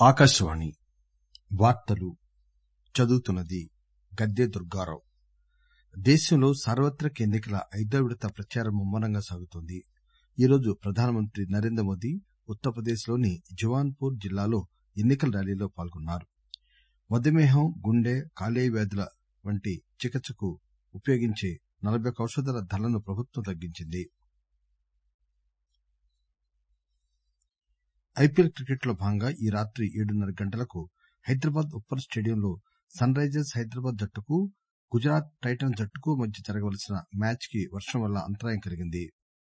ఆకాశవాణి వార్తలు చదువుతున్నది గద్దె దుర్గారావు దేశంలో సార్వత్రిక ఎన్ని కల ఐదో విడత ప్రచారం ముమ్మరంగా సాగుతోంది ఈరోజు ప్రధానమంత్రి నరేంద్రమోదీ ఉత్తరప్రదేశ్ లోని జువాన్ పూర్ జిల్లాలో ఎన్ని కల ర్యాలీలో పాల్గొన్నారు మధుమేహం గుండె కాలేయ వ్యాధుల వంటి చికిత్సకు ఉపయోగించే నలబై ఒక్క ఔషధాల ధరలను ప్రభుత్వం తగ్గించింది ఐపీఎల్ క్రికెట్ లో భాగంగా ఈ రాత్రి ఏడున్నర గంటలకు హైదరాబాద్ ఉప్పల్ స్టేడియంలో సన్ రైజర్స్ హైదరాబాద్ జట్టుకు గుజరాత్ టైటన్స్ జట్టుకు మధ్య జరగవలసిన మ్యాచ్ కి వర్షం వల్ల అంతరాయం కలిగింది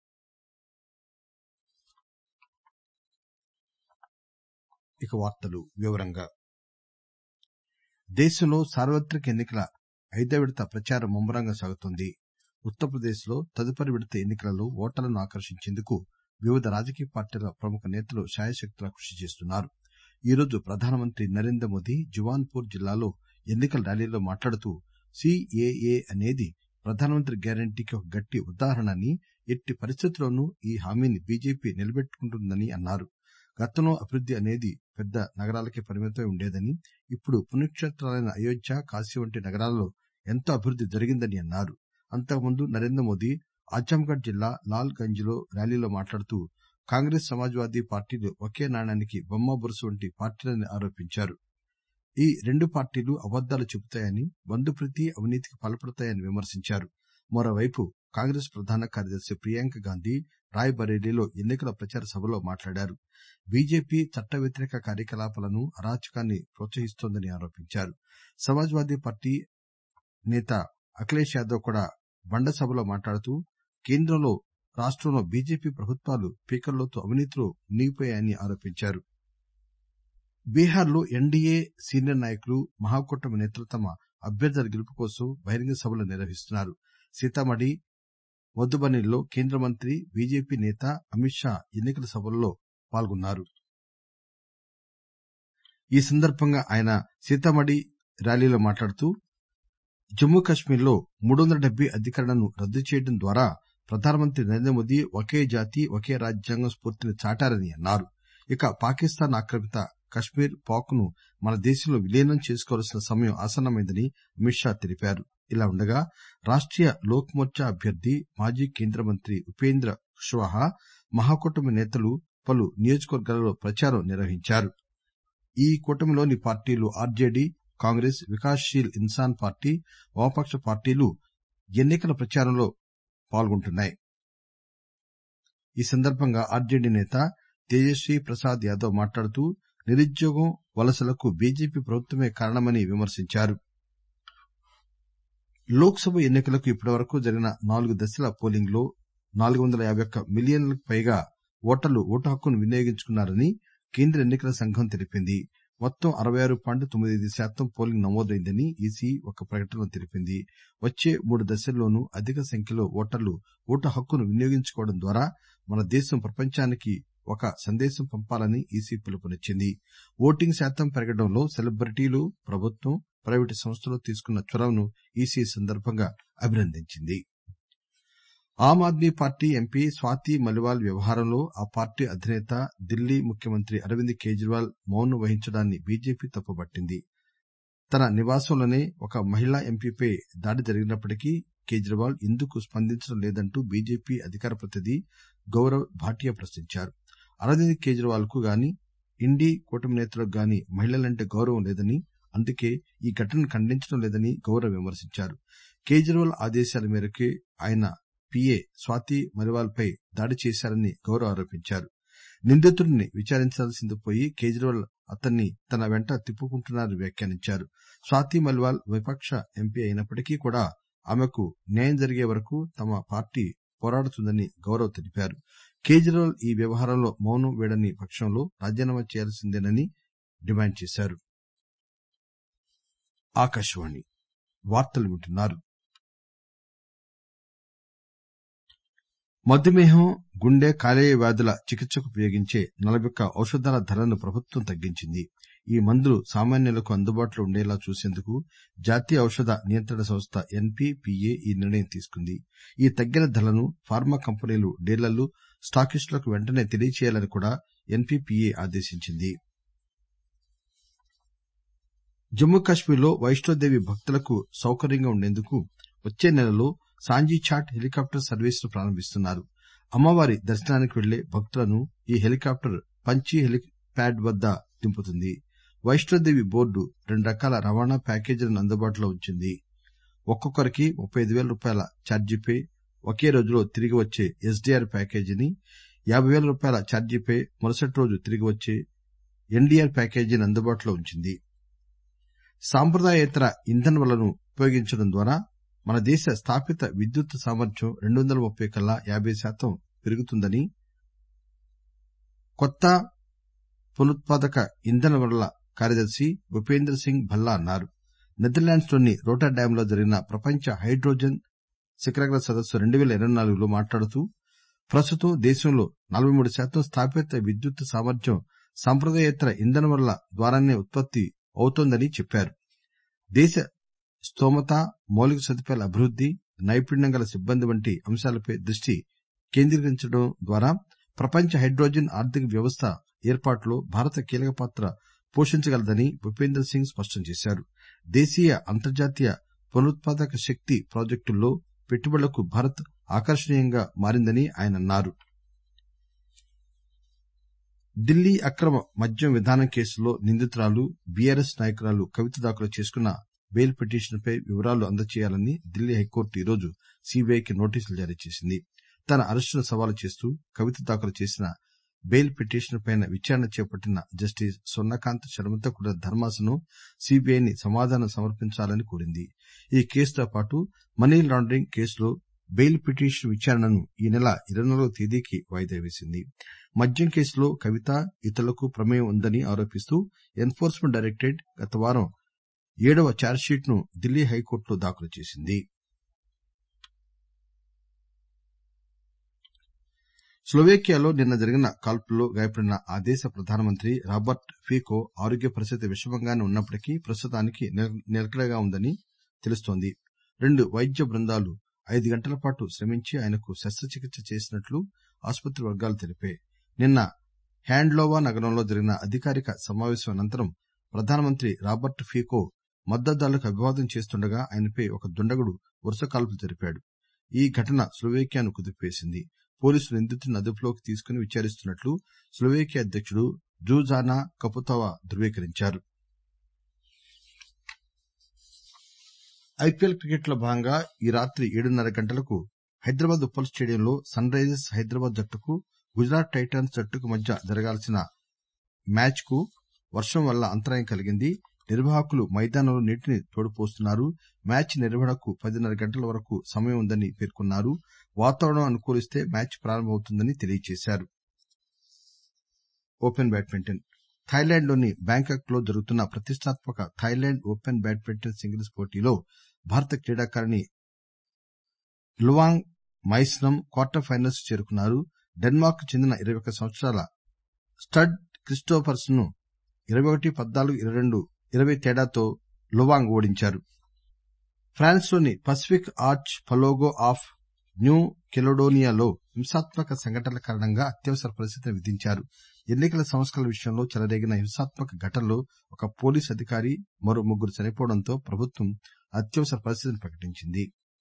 దేశంలో సార్వత్రిక ఎన్ని కల ఐదో విడత ప్రచారం ముమ్మరంగా సాగుతోంది ఉత్తరప్రదేశ్ లో తదుపరి విడత ఎన్ని కలలో ఓటర్లను ఆకర్షించేందుకు వివిధ రాజకీయ పార్టీల ప్రముఖ నేతలు శాయశక్తులా కృషి చేస్తున్నారు ఈరోజు ప్రధానమంత్రి నరేంద్రమోదీ జువాన్ పూర్ జిల్లాలో ఎన్ని కల ర్యాలీలో మాట్లాడుతూ సీఏఏ అనేది ప్రధానమంత్రి గ్యారంటీకి ఒక గట్టి ఉదాహరణ అని ఎట్టి పరిస్థితుల్లోనూ ఈ హామీని బీజేపీ నిలబెట్టుకుంటుందని అన్నారు గతంలో అభివృద్ది అనేది పెద్ద నగరాలకే పరిమితమై ఉండేదని ఇప్పుడు పుణ్యక్షేత్రాలైన అయోధ్య కాశీ వంటి నగరాలలో ఎంతో అభివృద్ది జరిగిందని అన్నారు అంతకుముందు నరేంద్రమోదీ ఆజంఘడ్ జిల్లా లాల్ గంజ్ లో ర్యాలీలో మాట్లాడుతూ కాంగ్రెస్ సమాజ్ వాదీ పార్టీలు ఒకే నాణానికి బొమ్మ బొరుసు వంటి పార్టీలని ఆరోపించారు ఈ రెండు పార్టీలు అబద్దాలు చెబుతాయని బంధుప్రీతి అవినీతికి పాల్పడతాయని విమర్శించారు మరోవైపు కాంగ్రెస్ ప్రధాన కార్యదర్శి ప్రియాంక గాంధీ రాయ్ బరేలీలో ఎన్ని కల ప్రచార సభలో మాట్లాడారు బీజేపీ చట్ట వ్యతిరేక కార్యకలాపాలను అరాచకాన్ని ప్రోత్సహిస్తోందని ఆరోపించారు సమాజ్ వాదీ పార్టీ నేత అఖిలేష్ యాదవ్ కూడా బండ సభలో మాట్లాడుతూ కేంద్రంలో రాష్టంలో బీజేపీ ప్రభుత్వాలు పీకల్లోతు అవినీతిలో మునిగిపోయాయని ఆరోపించారు బీహార్ లో ఎన్డీఏ సీనియర్ నాయకులు మహాకూటమి నేతలు తమ అభ్యర్థుల గెలుపు కోసం బహిరంగ సభలు నిర్వహిస్తున్నారు సీతామఢీ మధుబనిలో కేంద్ర మంత్రి బీజేపీ నేత అమిత్ షా ఎన్ని కల సభల్లో పాల్గొన్నారు ఈ సందర్బంగా ఆయన సీతామఢీ ర్యాలీలో మాట్లాడుతూ జమ్మూ కశ్మీర్ లో మూడొందల డెబ్బై అధికరణను రద్దు చేయడం ద్వారా ప్రధానమంత్రి నరేంద్రమోదీ ఒకే జాతి ఒకే రాజ్యాంగం స్ఫూర్తిని చాటారని అన్నారు ఇక పాకిస్తాన్ ఆక్రమిత కశ్మీర్ పాక్ ను మన దేశంలో విలీనం చేసుకోవాల్సిన సమయం ఆసన్నమైందని అమిత్ షా తెలిపారు ఇలా ఉండగా రాష్టీయ లోక్ మోర్చా అభ్యర్థి మాజీ కేంద్ర మంత్రి ఉపేంద్ర కుష్వాహా మహాకూటమి నేతలు పలు నియోజకవర్గాలలో ప్రచారం నిర్వహించారు ఈ కూటమిలోని పార్టీలు ఆర్జేడీ కాంగ్రెస్ వికాస్ శీల్ ఇన్సాన్ పార్టీ వామపక్ష పార్టీలు ఎన్ని కల ప్రచారంలో పాల్గొంటున్నాయి ఈ సందర్బంగా ఆర్జేడీ నేత తేజస్వీ ప్రసాద్ యాదవ్ మాట్లాడుతూ నిరుద్యోగం వలసలకు బీజేపీ ప్రభుత్వమే కారణమని విమర్శించారు లోక్ సభ ఎన్ని కలకు ఇప్పటివరకు జరిగిన నాలుగు దశల పోలింగ్ లో నాలుగు వందల యాబై ఒక్క మిలియన్లకు పైగా ఓటర్లు ఓటు హక్కును వినియోగించుకున్నారని కేంద్ర ఎన్ని కల సంఘం తెలిపింది మొత్తం అరవై ఆరు పాయింట్ తొమ్మిది శాతం పోలింగ్ నమోదైందని ఈసీ ఒక ప్రకటనలో తెలిపింది వచ్చే మూడు దశల్లోనూ అధిక సంఖ్యలో ఓటర్లు ఓటు హక్కును వినియోగించుకోవడం ద్వారా మన దేశం ప్రపంచానికి ఒక సందేశం పంపాలని ఈసీ పిలుపునిచ్చింది ఓటింగ్ శాతం పెరగడంలో సెలబ్రిటీలు ప్రభుత్వం ప్రైవేటు సంస్థలు తీసుకున్న చొరవను ఈసీ ఈ సందర్బంగా అభినందించింది ఆమ్ ఆద్మీ పార్టీ ఎంపీ స్వాతి మలివాల్ వ్యవహారంలో ఆ పార్టీ అధినేత ఢిల్లీ ముఖ్యమంత్రి అరవింద్ కేజ్రీవాల్ మౌనం వహించడాన్ని బీజేపీ తప్పుబట్టింది తన నివాసంలోనే ఒక మహిళా ఎంపీపై దాడి జరిగినప్పటికీ కేజ్రీవాల్ ఎందుకు స్పందించడం లేదంటూ బీజేపీ అధికార ప్రతినిధి గౌరవ్ భాటియా ప్రశ్నించారు అరవింద్ కేజ్రీవాల్ కు గాని ఇండీ కూటమి నేతలకు గాని మహిళలంటే గౌరవం లేదని అందుకే ఈ ఘటనను ఖండించడం లేదని గౌరవ్ విమర్శించారు కేజ్రీవాల్ ఆదేశాల మేరకే ఆయన పీఏ స్వాతి మలివాల్ పై దాడి చేశారని గౌరవ్ ఆరోపించారు నిందితుడిని విచారించాల్సింది పోయి కేజ్రీవాల్ అతన్ని తన వెంట తిప్పుకుంటున్నారని వ్యాఖ్యానించారు స్వాతి మలివాల్ విపక్ష ఎంపీ అయినప్పటికీ కూడా ఆమెకు న్యాయం జరిగే వరకు తమ పార్టీ పోరాడుతుందని గౌరవ్ తెలిపారు కేజ్రీవాల్ ఈ వ్యవహారంలో మౌనం వీడని పక్షంలో రాజీనామా చేయాల్సిందేనని డిమాండ్ చేశారు మధుమేహం గుండె కాలేయ వ్యాధుల చికిత్సకు ఉపయోగించే నలబై ఒక్క ఔషధాల ధరలను ప్రభుత్వం తగ్గించింది ఈ మందులు సామాన్యులకు అందుబాటులో ఉండేలా చూసేందుకు జాతీయ ఔషధ నియంత్రణ సంస్థ ఎన్పీపీఏ ఈ నిర్ణయం తీసుకుంది ఈ తగ్గిన ధరలను ఫార్మా కంపెనీలు డీలర్లు స్టాకిస్టులకు వెంటనే తెలియచేయాలని కూడా ఎన్పీపీఏ ఆదేశించింది జమ్మూ కశ్మీర్ లో వైష్ణోదేవి భక్తులకు సౌకర్యంగా ఉండేందుకు వచ్చే నెలలో సాంజీఛాట్ హెలికాప్టర్ సర్వీసులు ప్రారంభిస్తున్నారు అమ్మవారి దర్శనానికి వెళ్లే భక్తులను ఈ హెలికాప్టర్ పంచీ హెలిప్యాడ్ వద్ద దింపుతుంది వైష్ణోదేవి బోర్డు రెండు రకాల రవాణా ప్యాకేజీలను అందుబాటులో ఉంచింది ఒక్కొక్కరికి ముప్పై ఐదు పేల రూపాయల ఛార్జీపై ఒకే రోజులో తిరిగి వచ్చే ఎస్డీఆర్ ప్యాకేజీని యాబై పేల రూపాయల ఛార్జీపై మరుసటి రోజు తిరిగి వచ్చే ఎన్డీఆర్ ప్యాకేజీని అందుబాటులో ఉంచింది సాంప్రదాయేతర ఇంధనాలను ఉపయోగించడం ద్వారా మన దేశ స్థాపిత విద్యుత్ సామర్థ్యం రెండు వందల ముప్పై కల్లా యాబై శాతం పెరుగుతుందని కొత్త పునరుత్పాదక ఇంధన వనరుల కార్యదర్శి భూపేంద్ర సింగ్ భల్లా అన్నారు నెదర్లాండ్స్ లోని రోటర్డామ్ లో జరిగిన ప్రపంచ హైడ్రోజన్ శిఖరాగ్ర సదస్సు రెండు పేల ఇరవై నాలుగులో మాట్లాడుతూ ప్రస్తుతం దేశంలో నలబై మూడు శాతం స్థాపిత విద్యుత్ సామర్థ్యం సంప్రదాయేతర ఇంధన వనరుల ద్వారానే ఉత్పత్తి అవుతోందని చెప్పారు దేశ స్తోమత మౌలిక సదుపాయాల అభివృద్ది నైపుణ్యం గల సిబ్బంది వంటి అంశాలపై దృష్టి కేంద్రీకరించడం ద్వారా ప్రపంచ హైడ్రోజన్ ఆర్థిక వ్యవస్థ ఏర్పాటులో భారత్ కీలక పాత్ర పోషించగలదని భూపేంద్ర సింగ్ స్పష్టం చేశారు దేశీయ అంతర్జాతీయ పునరుత్పాదక శక్తి ప్రాజెక్టుల్లో పెట్టుబడులకు భారత్ ఆకర్షణీయంగా మారిందని ఆయన అన్నారు ఢిల్లీ అక్రమ మద్యం విధానం కేసులో నిందితురాలు బీఆర్ఎస్ నాయకురాలు కవిత దాఖలు చేసుకున్న బెయిల్ పిటిషన్ పై వివరాలు అందజేయాలని ఢిల్లీ హైకోర్టు ఈరోజు సీబీఐకి నోటీసులు జారీ చేసింది తన అరెస్టును సవాలు చేస్తూ కవిత దాఖలు చేసిన బెయిల్ పిటిషన్ పై విచారణ చేపట్టిన జస్టిస్ స్వర్ణకాంత్ శర్మతో కూడిన ధర్మాసనం సీబీఐని సమాధానం సమర్పించాలని కోరింది ఈ కేసుతో పాటు మనీ లాండరింగ్ కేసులో బెయిల్ పిటిషన్ విచారణను ఈ నెల ఇరవై నాలుగవ తేదీకి వాయిదా వేసింది మద్యం కేసులో కవిత ఇతరులకు ప్రమేయం ఉందని ఆరోపిస్తూ ఎన్ ఫోర్స్మెంట్ డైరెక్టరేట్ గత వారం ఏడవ ఛార్జిషీట్ ను ఢిల్లీ హైకోర్టులో దాఖలు చేసింది స్లోవేకియాలో నిన్న జరిగిన కాల్పుల్లో గాయపడిన ఆ దేశ ప్రధానమంత్రి రాబర్ట్ ఫీకో ఆరోగ్య పరిస్థితి విషమంగానే ఉన్నప్పటికీ ప్రస్తుతానికి నిలకడగా ఉందని తెలుస్తోంది రెండు వైద్య బృందాలు ఐదు గంటల పాటు శ్రమించి ఆయనకు శస్త్రచికిత్స చేసినట్లు ఆసుపత్రి వర్గాలు తెలిపాయి నిన్న హ్యాండ్లోవా నగరంలో జరిగిన అధికారిక సమావేశం అనంతరం ప్రధానమంత్రి రాబర్ట్ ఫీకో మద్దతుదారులకు అభివాదం చేస్తుండగా ఆయనపై ఒక దుండగుడు వరుస కాల్పులు జరిపాడు ఈ ఘటన స్లోవేకియాను కుదిపివేసింది పోలీసులు నిందితుడిని అదుపులోకి తీసుకుని విచారిస్తున్నట్లు స్లోవేకియా అధ్యకుడు జూజానా కపుతోవా ధృవీకరించారు ఐపీఎల్ క్రికెట్ లో భాగంగా ఈ రాత్రి ఏడున్నర గంటలకు హైదరాబాద్ ఉప్పల్ స్టేడియంలో సన్ రైజర్స్ హైదరాబాద్ జట్టుకు గుజరాత్ టైటాన్స్ జట్టుకు మధ్య జరగాల్సిన మ్యాచ్ కు వర్షం వల్ల అంతరాయం కలిగింది నిర్వాహకులు మైదానంలో నీటిని తోడిపోస్తున్నారు మ్యాచ్ నిర్వహణకు పదిన్నర గంటల వరకు సమయం ఉందని పేర్కొన్నారు వాతావరణం అనుకూలిస్తే మ్యాచ్ ప్రారంభమవుతుందని తెలియజేశారు థాయిలాండ్ లోని బ్యాంకాక్ లో జరుగుతున్న ప్రతిష్టాత్మక థాయిలాండ్ ఓపెన్ బ్యాడ్మింటన్ సింగిల్స్ పోటీలో భారత క్రీడాకారిణి లువాంగ్ మైస్నమ్ క్వార్టర్ ఫైనల్స్ కు చేరుకున్నారు డెన్మార్క్ కు చెందిన ఇరవై ఒక్క సంవత్సరాల స్టడ్ క్రిస్టోఫర్స్ ను ఇరవై ఒకటి పద్నాలుగు ఇరవై రెండు ఇరవై తేడాతో లువాంగ్ ఓడించారు ఫ్రాన్స్ లోని Pacific archipelago of New కెలోడోనియాలో హింసాత్మక సంఘటనల కారణంగా అత్యవసర పరిస్థితిని విధించారు ఎన్నికల సంస్కరణల విషయంలో చెలరేగిన హింసాత్మక ఘటనలో ఒక పోలీసు అధికారి మరో ముగ్గురు చనిపోవడంతో ప్రభుత్వం అత్యవసర పరిస్థితిని ప్రకటించింది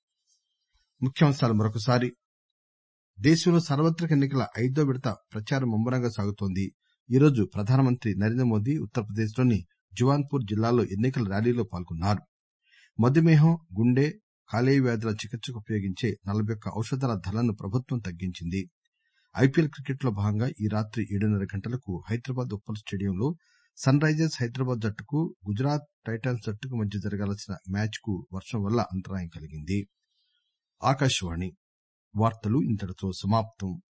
దేశంలో సార్వత్రిక ఎన్నికల ఐదో విడత ప్రచారం ముమ్మరంగా సాగుతోంది ఈరోజు ప్రధానమంత్రి నరేంద్ర మోదీ ఉత్తరప్రదేశ్ లోని జువాన్పూర్ జిల్లాలో ఎన్నికల ర్యాలీలో పాల్గొన్నారు మధుమేహం గుండె కాలేయ వ్యాధుల చికిత్సకు ఉపయోగించే నలబై ఒక్క ఔషధాల ధరలను ప్రభుత్వం తగ్గించింది ఐపీఎల్ క్రికెట్ లో భాగంగా ఈ రాత్రి ఏడున్నర గంటలకు హైదరాబాద్ ఉప్పల్ స్టేడియంలో సన్ రైజర్స్ హైదరాబాద్ జట్టుకు గుజరాత్ టైటాన్స్ జట్టుకు మధ్య జరగాల్సిన మ్యాచ్ కు వర్షం వల్ల అంతరాయం కలిగింది